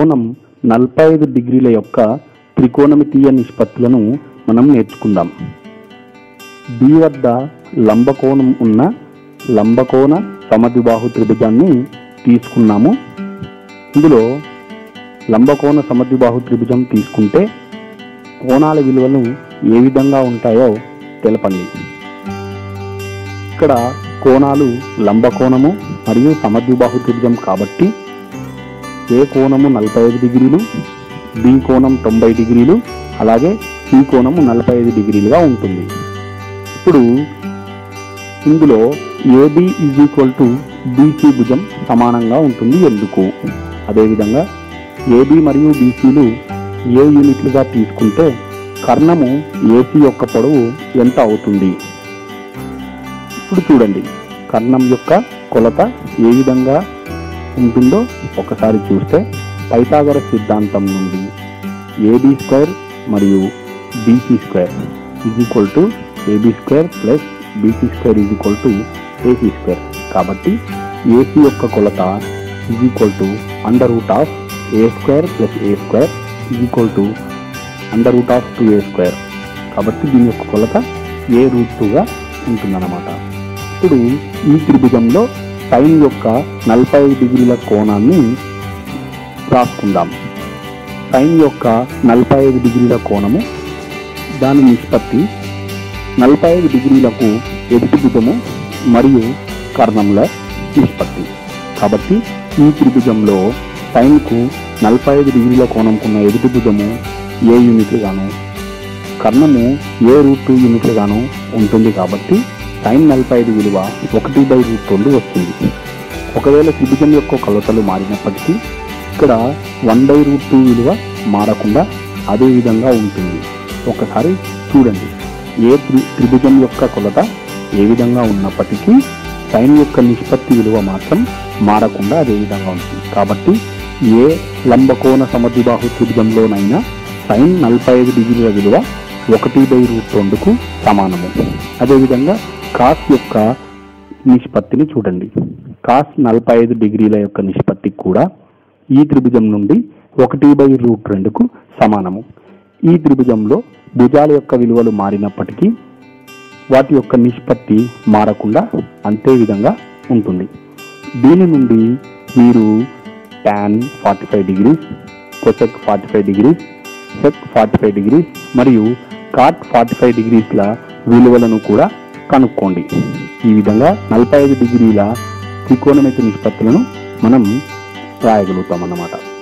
కోణం నలభై ఐదు డిగ్రీల యొక్క త్రికోణమితీయ నిష్పత్తులను మనం నేర్చుకుందాం బి వద్ద లంబకోణం ఉన్న లంబకోణ సమద్విబాహు త్రిభుజాన్ని తీసుకున్నాము ఇందులో లంబకోణ సమద్విబాహు త్రిభుజం తీసుకుంటే కోణాల విలువలు ఏ విధంగా ఉంటాయో తెలపండి ఇక్కడ కోణాలు లంబకోణము మరియు సమద్విబాహు త్రిభుజం కాబట్టి ఏ కోణము నలభై ఐదు డిగ్రీలు బి కోణం తొంభై డిగ్రీలు అలాగే సి కోణము నలభై ఐదు డిగ్రీలుగా ఉంటుంది ఇప్పుడు ఇందులో AB is equal to BC భుజం సమానంగా ఉంటుంది ఎందుకు అదేవిధంగా ఏబి మరియు బీసీలు ఏ యూనిట్లుగా తీసుకుంటే కర్ణము ఏసీ యొక్క పొడవు ఎంత అవుతుంది ఇప్పుడు చూడండి కర్ణం యొక్క కొలత ఏ విధంగా ఉంటుందో ఒకసారి చూస్తే పైథాగర సిద్ధాంతం నుండి ఏబి స్క్వేర్ మరియు BC square is equal to AB square plus BC square is equal to AC square కాబట్టి ఏసీ యొక్క కొలత is equal to under root of a square plus a square is equal to under root of two a square కాబట్టి దీని యొక్క కొలత ఏ route టూగా ఉంటుందన్నమాట ఇప్పుడు ఈ త్రిభుజంలో సైన్ యొక్క నలభై ఐదు డిగ్రీల కోణాన్ని రాసుకుందాం సైన్ యొక్క నలభై ఐదు డిగ్రీల కోణము దాని నిష్పత్తి నలభై ఐదు డిగ్రీలకు ఎదుటి భుజము మరియు కర్ణముల నిష్పత్తి కాబట్టి ఈ త్రిభుజంలో సైన్కు నలభై ఐదు డిగ్రీల కోణంకున్న ఎదుటి భుజము ఏ యూనిట్లుగాను కర్ణము ఏ రూట్ టూ యూనిట్లుగాను ఉంటుంది కాబట్టి సైన్ నలభై ఐదు విలువ ఒకటి బై రూట్ రెండు వస్తుంది ఒకవేళ త్రిభుజం యొక్క కొలతలు మారినప్పటికీ ఇక్కడ వన్ బై రూట్ టూ విలువ మారకుండా అదే విధంగా ఉంటుంది ఒకసారి చూడండి ఏ త్రి త్రిభుజం యొక్క కొలత ఏ విధంగా ఉన్నప్పటికీ సైన్ యొక్క నిష్పత్తి విలువ మాత్రం మారకుండా అదే విధంగా ఉంటుంది కాబట్టి ఏ లంబకోణ సమద్విబాహు త్రిభుజంలోనైనా సైన్ నలభై ఐదు డిగ్రీల విలువ ఒకటి బై రూట్ రెండుకు సమానము అదేవిధంగా కాస్ యొక్క నిష్పత్తిని చూడండి కాస్ నలభై ఐదు డిగ్రీల యొక్క నిష్పత్తి కూడా ఈ త్రిభుజం నుండి ఒకటి బై రూట్ రెండుకు సమానము ఈ త్రిభుజంలో భుజాల యొక్క విలువలు మారినప్పటికీ వాటి యొక్క నిష్పత్తి మారకుండా అంతే విధంగా ఉంటుంది దీని నుండి మీరు tan forty five degrees cosec forty five degrees sec forty five degrees మరియు కాట్ ఫార్టీ ఫైవ్ డిగ్రీస్ల విలువలను కూడా కనుక్కోండి ఈ విధంగా నలభై ఐదు డిగ్రీల త్రికోణమితి నిష్పత్తులను మనం రాయగలుగుతాం అన్నమాట